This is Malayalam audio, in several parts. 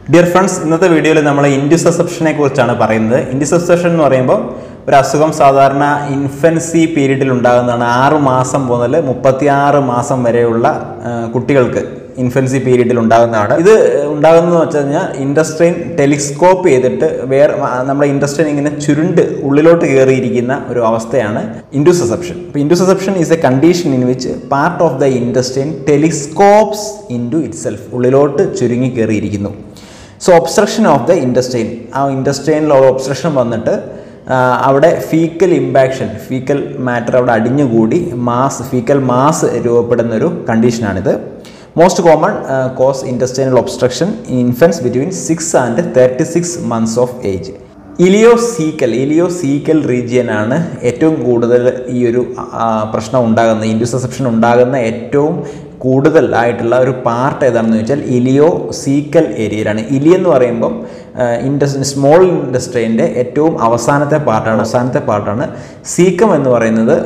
ഡിയർ ഫ്രണ്ട്സ് ഇന്നത്തെ വീഡിയോയിൽ നമ്മൾ ഇൻഡ്യൂസെപ്ഷനെ കുറിച്ചാണ് പറയുന്നത് ഇൻഡ്യൂസെപ്ഷൻ എന്ന് പറയുമ്പോൾ ഒരു അസുഖം സാധാരണ ഇൻഫൻസി പീരീഡിൽ ഉണ്ടാകുന്നതാണ് ആറ് മാസം മുതൽ മുപ്പത്തിയാറ് മാസം വരെയുള്ള ആ, കുട്ടികൾക്ക് ഇൻഫൻസി പീരീഡിൽ ഉണ്ടാകുന്നതാണ് ഇത് ഉണ്ടാകുന്നതെന്ന് വെച്ച് കഴിഞ്ഞാൽ ഇൻഡസ്ട്രീൻ ടെലിസ്കോപ്പ് ചെയ്തിട്ട് വേറെ നമ്മുടെ ഇൻഡസ്ട്രീൻ ഇങ്ങനെ ചുരുണ്ട് ഉള്ളിലോട്ട് കയറിയിരിക്കുന്ന ഒരു അവസ്ഥയാണ് ഇൻഡുസെപ്ഷൻ ഇപ്പോൾ intussusception is a condition in which part of the intestine telescopes into itself ഉള്ളിലോട്ട് ചുരുങ്ങി കയറിയിരിക്കുന്നു so obstruction of the intestine ആ ഇൻഡസ്ട്രീനിൽ ഒബ്സ്ട്രക്ഷൻ വന്നിട്ട് ആ, അവിടെ ഫീക്കൽ ഇമ്പാക്ഷൻ ഫീക്കൽ മാറ്റർ അവിടെ അടിഞ്ഞുകൂടി മാസ് ഫീക്കൽ മാസ് രൂപപ്പെടുന്ന ഒരു കണ്ടീഷനാണിത് most common cause intestinal obstruction in infants between six and thirty six months of age ileocaecal ileocaecal region ആണ് ഏറ്റവും കൂടുതൽ ഈ ഒരു ആ, പ്രശ്നം ഉണ്ടാകുന്ന ഇൻഡ്യൂസെപ്ഷൻ ഉണ്ടാകുന്ന ഏറ്റവും കൂടുതൽ ആയിട്ടുള്ള ഒരു പാർട്ട് ഏതാണെന്ന് ചോദിച്ചാൽ ഇലിയോ സീക്കൽ ഏരിയയിലാണ് ഇലി എന്ന് പറയുമ്പം ഇൻഡസ് സ്മോൾ ഇൻഡസ്ട്രീൻ്റെ ഏറ്റവും അവസാനത്തെ പാർട്ടാണ് അവസാനത്തെ പാർട്ടാണ് സീക്കം എന്ന് പറയുന്നത്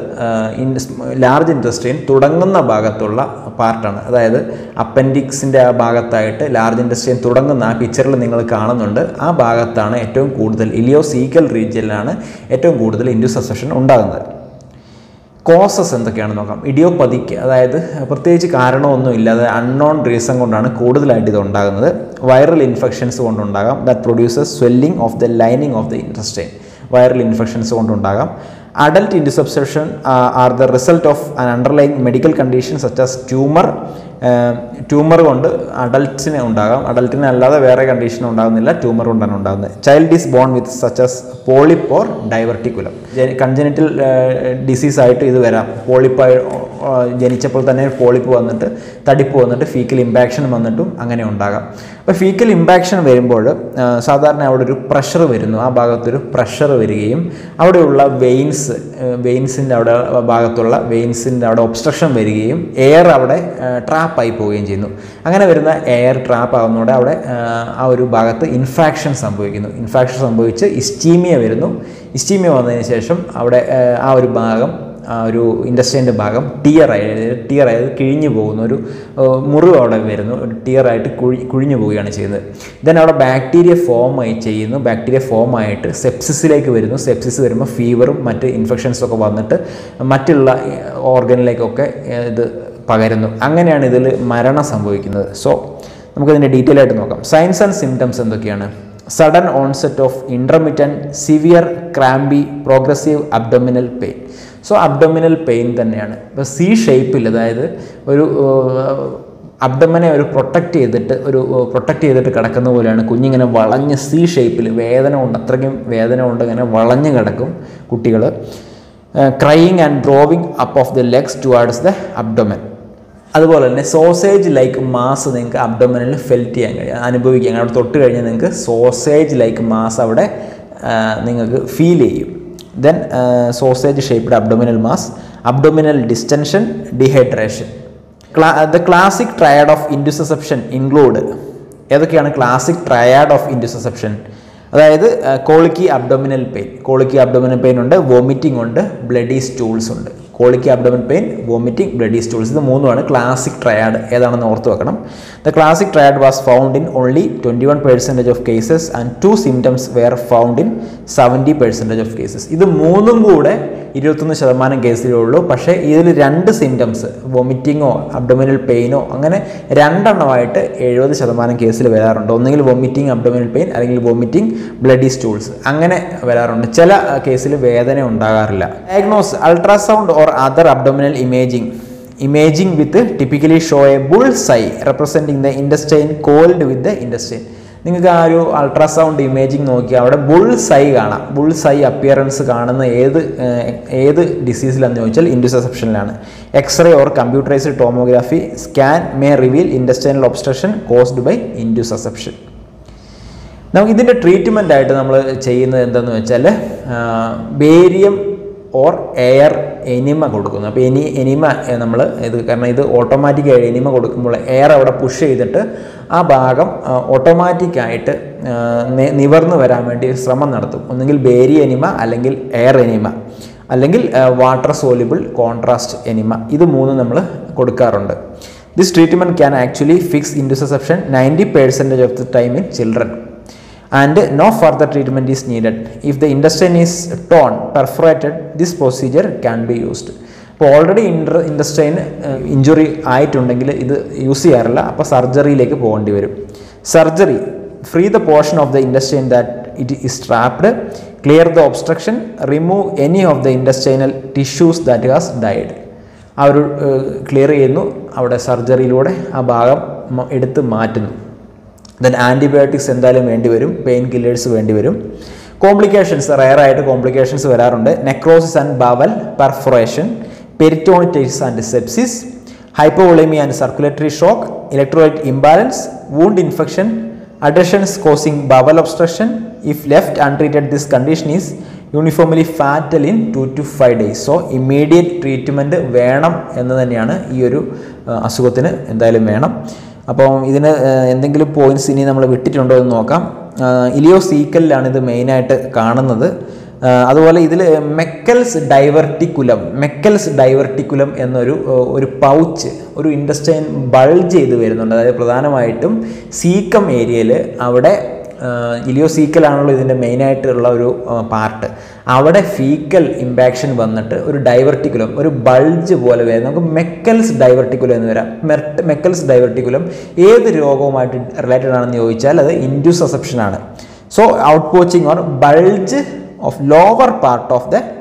ലാർജ് ഇൻഡസ്ട്രീൻ തുടങ്ങുന്ന ഭാഗത്തുള്ള പാർട്ടാണ് അതായത് അപ്പൻഡിക്സിൻ്റെ ആ ഭാഗത്തായിട്ട് ലാർജ് ഇൻഡസ്ട്രീൻ തുടങ്ങുന്ന ആ പിക്ചറിൽ നിങ്ങൾ കാണുന്നുണ്ട് ആ ഭാഗത്താണ് ഏറ്റവും കൂടുതൽ ഇലിയോ സീക്കൽ റീജിയനിലാണ് ഏറ്റവും കൂടുതൽ ഇൻഡ്യൂസെപ്ഷൻ ഉണ്ടാകുന്നത് കോസസ് എന്തൊക്കെയാണെന്ന് നോക്കാം ഇഡിയോപ്പതിക്ക് അതായത് പ്രത്യേകിച്ച് കാരണമൊന്നും ഇല്ലാതെ അൺനോൺ റീസൺ കൊണ്ടാണ് കൂടുതലായിട്ട് ഇത് ഉണ്ടാകുന്നത് വൈറൽ ഇൻഫെക്ഷൻസ് കൊണ്ടുണ്ടാകാം that produces swelling of the lining of the intestine viral infections കൊണ്ടുണ്ടാകാം adult intussusception are the result of an underlying medical condition such as tumour tumour കൊണ്ട് അഡൽട്ട്സിന് ഉണ്ടാകാം അഡൽട്ടിന് അല്ലാതെ വേറെ കണ്ടീഷൻ ഉണ്ടാകുന്നില്ല ട്യൂമർ കൊണ്ടാണ് ഉണ്ടാകുന്നത് child is born with such as polyp or diverticulum congenital disease ആയിട്ട് ഇത് വരാം പോളിപ്പായി ജനിച്ചപ്പോൾ തന്നെ പോളിപ്പ് വന്നിട്ട് തടിപ്പ് വന്നിട്ട് ഫീക്കൽ ഇമ്പാക്ഷൻ വന്നിട്ടും അങ്ങനെ ഉണ്ടാകാം അപ്പോൾ ഫീക്കൽ ഇമ്പാക്ഷൻ വരുമ്പോൾ ആ, സാധാരണ അവിടെ ഒരു പ്രഷർ വരുന്നു ആ ഭാഗത്തൊരു പ്രഷർ വരികയും അവിടെയുള്ള വെയിൻസ് വെയിൻസിൻ്റെ അവിടെ ഭാഗത്തുള്ള വെയിൻസിൻ്റെ അവിടെ ഒബ്സ്ട്രക്ഷൻ വരികയും എയർ അവിടെ ട്രാപ്പായി പോവുകയും ചെയ്യുന്നു അങ്ങനെ വരുന്ന എയർ ട്രാപ്പ് ആകുന്നതോടെ അവിടെ ആ, ആ ഒരു ഭാഗത്ത് ഇൻഫാക്ഷൻ സംഭവിക്കുന്നു ഇൻഫാക്ഷൻ സംഭവിച്ച് ഇസ്റ്റീമിയ വരുന്നു ഇസ്റ്റീമിയ വന്നതിന് ശേഷം അവിടെ ആ, ആ ഒരു ഭാഗം ആ ഒരു ഇൻഡസ്ട്രീൻ്റെ ഭാഗം ടിയർ ആയി ടിയർ ആയത് കിഴിഞ്ഞു പോകുന്ന ഒരു ഏഹ്, മുറിവ് അവിടെ വരുന്നു ഒരു ടിയർ ആയിട്ട് കുഴി കുഴിഞ്ഞു പോവുകയാണ് ചെയ്യുന്നത് ദെൻ അവിടെ ബാക്ടീരിയ ഫോം ആയി ചെയ്യുന്നു ബാക്ടീരിയ ഫോം ആയിട്ട് സെപ്സിസിലേക്ക് വരുന്നു സെപ്സിസ് വരുമ്പോൾ ഫീവറും മറ്റ് ഇൻഫെക്ഷൻസും ഒക്കെ വന്നിട്ട് മറ്റുള്ള ഓർഗനിലേക്കൊക്കെ ഏഹ്, ഇത് പകരുന്നു അങ്ങനെയാണ് ഇതിൽ മരണം സംഭവിക്കുന്നത് സോ നമുക്കതിൻ്റെ ഡീറ്റെയിൽ ആയിട്ട് നോക്കാം സയൻസ് ആൻഡ് സിംറ്റംസ് എന്തൊക്കെയാണ് sudden onset of intermittent severe crampy progressive abdominal pain so abdominal pain തന്നെയാണ് ഇപ്പോൾ സി ഷേപ്പിൽ അതായത് ഒരു അബ്ഡമനെ ഒരു പ്രൊട്ടക്റ്റ് ചെയ്തിട്ട് ഒരു പ്രൊട്ടക്റ്റ് ചെയ്തിട്ട് കിടക്കുന്ന പോലെയാണ് കുഞ്ഞിങ്ങനെ വളഞ്ഞ് സി ഷേപ്പിൽ വേദന കൊണ്ട് അത്രയ്ക്കും വേദന കൊണ്ട് ഇങ്ങനെ വളഞ്ഞ് കിടക്കും കുട്ടികൾ crying and drawing up of the legs towards the abdomen അതുപോലെ തന്നെ സോസേജ് ലൈക്ക് മാസ് നിങ്ങൾക്ക് അബ്ഡോമിനിൽ ഫെൽറ്റ് ചെയ്യാൻ കഴിയും അനുഭവിക്കാൻ അവിടെ തൊട്ട് കഴിഞ്ഞാൽ നിങ്ങൾക്ക് സോസേജ് ലൈക്ക് മാസ് അവിടെ ആ, നിങ്ങൾക്ക് ഫീൽ ചെയ്യും then sausage shaped abdominal mass abdominal distension dehydration ക്ലാ the classic triad of intussusception include ഏതൊക്കെയാണ് ക്ലാസിക് ട്രയാഡ് ഓഫ് ഇൻഡുസെപ്ഷൻ അതായത് colicky abdominal pain colicky abdominal pain ഉണ്ട് വോമിറ്റിംഗ് ഉണ്ട് ബ്ലഡി സ്റ്റൂൾസ് ഉണ്ട് colicky abdominal pain vomiting bloody stools ഇത് മൂന്നുമാണ് ക്ലാസിക് ട്രയാഡ് ഏതാണെന്ന് ഓർത്ത് വെക്കണം the classic triad was found in only twenty one percentage of cases and two symptoms were found in seventy percentage of cases ഇത് മൂന്നും കൂടെ ഇരുപത്തൊന്ന് ശതമാനം കേസിലേ ഉള്ളൂ പക്ഷേ ഇതിൽ രണ്ട് സിംറ്റംസ് വൊമിറ്റിങ്ങോ അബ്ഡോമിനൽ പെയിനോ അങ്ങനെ രണ്ടെണ്ണമായിട്ട് എഴുപത് ശതമാനം കേസിൽ വരാറുണ്ട് ഒന്നുകിൽ വൊമിറ്റിംഗ് അബ്ഡോമിനൽ പെയിൻ അല്ലെങ്കിൽ വൊമിറ്റിംഗ് ബ്ലഡി സ്റ്റൂൾസ് അങ്ങനെ വരാറുണ്ട് ചില കേസിൽ വേദന ഉണ്ടാകാറില്ല diagnose ultrasound or other abdominal imaging imaging with typically show a bull's eye representing the intestine coiled with the intestine നിങ്ങൾക്ക് ആ ഒരു അൾട്രാസൗണ്ട് ഇമേജിംഗ് നോക്കി അവിടെ ബുൾ സൈ കാണാം ബുൾ സൈ അപ്പിയറൻസ് കാണുന്ന ഏത് ഏഹ്, ഏത് ഡിസീസിലാണെന്ന് ചോദിച്ചാൽ ഇൻഡുസെപ്ഷനിലാണ് X-ray or computerised tomography scan may reveal intestinal obstruction caused by intussusception നമുക്ക് ഇതിൻ്റെ ട്രീറ്റ്മെൻ്റ് ആയിട്ട് നമ്മൾ ചെയ്യുന്നത് എന്താണെന്ന് വെച്ചാൽ ബേരിയം ഓർ എയർ എനിമ കൊടുക്കുന്നു അപ്പോൾ എനി എനിമ നമ്മൾ ഇത് കാരണം ഇത് ഓട്ടോമാറ്റിക്കായിട്ട് എനിമ കൊടുക്കുമ്പോൾ എയർ അവിടെ പുഷ് ചെയ്തിട്ട് ആ ഭാഗം ഓട്ടോമാറ്റിക്കായിട്ട് നിവർന്നു വരാൻ വേണ്ടി ശ്രമം നടത്തും ഒന്നുകിൽ ബേരി എനിമ അല്ലെങ്കിൽ എയർ എനിമ അല്ലെങ്കിൽ വാട്ടർ സോലിബിൾ കോൺട്രാസ്റ്റ് എനിമ ഇത് മൂന്നും നമ്മൾ കൊടുക്കാറുണ്ട് this treatment can actually fix intussusception ninety percentage of the time in children and no further treatment is needed if the intestine is torn perforated this procedure can be used അപ്പോൾ ഓൾറെഡി ഇൻഡർ ഇൻഡസ്ട്രൈൻ ഇഞ്ചുറി ആയിട്ടുണ്ടെങ്കിൽ ഇത് യൂസ് ചെയ്യാറില്ല അപ്പോൾ സർജറിയിലേക്ക് പോകേണ്ടി വരും surgery free the portion of the intestine that it is trapped clear the obstruction remove any of the intestinal tissues that has died ആ ഒരു ക്ലിയർ ചെയ്യുന്നു അവിടെ സർജറിയിലൂടെ ആ ഭാഗം മ- എടുത്ത് മാറ്റുന്നു ദെൻ ആൻറ്റിബയോട്ടിക്സ് എന്തായാലും വേണ്ടി വരും പെയിൻ കില്ലേഴ്സ് വേണ്ടി വരും കോംപ്ലിക്കേഷൻസ് റയറായിട്ട് കോംപ്ലിക്കേഷൻസ് വരാറുണ്ട് necrosis and bowel perforation peritonitis and sepsis hypovolaemia and circulatory shock electrolyte imbalance wound infection adhesions causing bowel obstruction if left untreated this condition is uniformly fatal in two to five days so immediate treatment വേണം എന്ന് തന്നെയാണ് ഈ ഒരു ആ, അസുഖത്തിന് എന്തായാലും വേണം അപ്പോൾ ഇതിന് ആ, എന്തെങ്കിലും പോയിന്റ്സ് ഇനി നമ്മൾ വിട്ടിട്ടുണ്ടോ എന്ന് നോക്കാം ഇലിയോ സീക്കലിലാണ് ഇത് മെയിനായിട്ട് കാണുന്നത് ആ, അതുപോലെ ഇതിൽ മെക്കൽസ് ഡൈവർട്ടിക്കുലം മെക്കൽസ് ഡൈവർട്ടിക്കുലം എന്നൊരു ആ, ഒരു പൗച്ച് ഒരു ഇൻഡസ്റ്റൈൻ ബൾജ് ചെയ്ത് വരുന്നുണ്ട് അതായത് പ്രധാനമായിട്ടും സീക്കം ഏരിയയിൽ അവിടെ ഇലിയോ സീക്കലാണല്ലോ ഇതിൻ്റെ മെയിനായിട്ടുള്ള ഒരു പാർട്ട് അവിടെ ഫീക്കൽ ഇമ്പാക്ഷൻ വന്നിട്ട് ഒരു ഡൈവർട്ടിക്കുലം ഒരു ബൾജ് പോലെ വരും നമുക്ക് മെക്കൽസ് ഡൈവർട്ടിക്കുലം എന്ന് വരാം മെർട്ട് മെക്കൽസ് ഡൈവർട്ടിക്കുലം ഏത് രോഗവുമായിട്ട് റിലേറ്റഡ് ആണെന്ന് ചോദിച്ചാൽ അത് ഇൻഡ്യൂസ് അസെപ്ഷൻ ആണ് so outpouching or bulge of lower part of the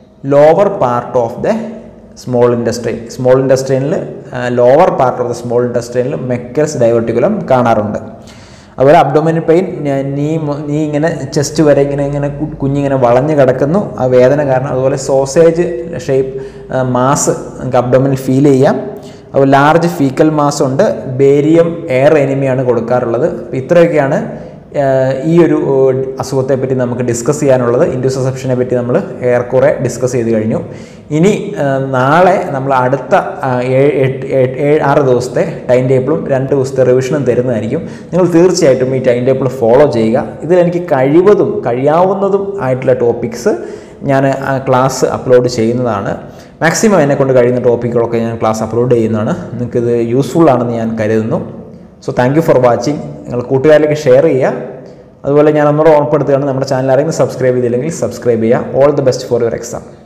lower part of the small intestine small ഇൻഡസ്ട്രിയിൽ lower part of the small ഇൻഡസ്ട്രിയിൽ മെക്കൽസ് ഡൈവർട്ടിക്കുലം കാണാറുണ്ട് അതുപോലെ അബ്ഡോമിനൽ പെയിൻ നീ മൊ- നീ ഇങ്ങനെ ചെസ്റ്റ് വരെ ഇങ്ങനെ ഇങ്ങനെ കു- കുഞ്ഞിങ്ങനെ വളഞ്ഞു കിടക്കുന്നു ആ വേദന കാരണം അതുപോലെ സോസേജ് ഷേപ്പ് മാസ് നമുക്ക് അബ്ഡോമിനൽ ഫീൽ ചെയ്യാം അതുപോലെ ലാർജ് ഫീക്കൽ മാസ് ഉണ്ട് ബേരിയം എയർ എനിമിയാണ് കൊടുക്കാറുള്ളത് അപ്പോൾ ഇത്രയൊക്കെയാണ് ആഹ് ഈ ഒരു ഏഹ്, അസുഖത്തെ പറ്റി നമുക്ക് ഡിസ്കസ് ചെയ്യാനുള്ളത് ഇൻഡ്യൂസെപ്ഷനെ പറ്റി നമ്മൾ ഏറെക്കുറെ ഡിസ്കസ് ചെയ്ത് കഴിഞ്ഞു ഇനി ആഹ്, നാളെ നമ്മൾ അടുത്ത ആഹ്, ഏഴ് എട്ട് എട്ട് ഏഴ് ആറ് ദിവസത്തെ ടൈം ടേബിളും രണ്ട് ദിവസത്തെ റിവിഷനും തരുന്നതായിരിക്കും നിങ്ങൾ തീർച്ചയായിട്ടും ഈ ടൈം ടേബിൾ ഫോളോ ചെയ്യുക ഇതിൽ എനിക്ക് കഴിവതും കഴിയാവുന്നതും ആയിട്ടുള്ള ടോപ്പിക്സ് ഞാൻ ക്ലാസ് അപ്ലോഡ് ചെയ്യുന്നതാണ് മാക്സിമം എന്നെ കൊണ്ട് കഴിയുന്ന ടോപ്പിക്കുകളൊക്കെ ഞാൻ ക്ലാസ് അപ്ലോഡ് ചെയ്യുന്നതാണ് നിങ്ങൾക്കിത് യൂസ്ഫുൾ ആണെന്ന് ഞാൻ കരുതുന്നു so thank you for watching നിങ്ങൾ കൂട്ടുകാരിലേക്ക് ഷെയർ ചെയ്യുക അതുപോലെ ഞാൻ ഒന്നുകൂടെ ഓർപ്പെടുത്തുകയാണ് നമ്മുടെ ചാനൽ ആരെങ്കിലും സബ്സ്ക്രൈബ് ചെയ്തില്ലെങ്കിൽ സബ്സ്ക്രൈബ് ചെയ്യുക all the best for your exam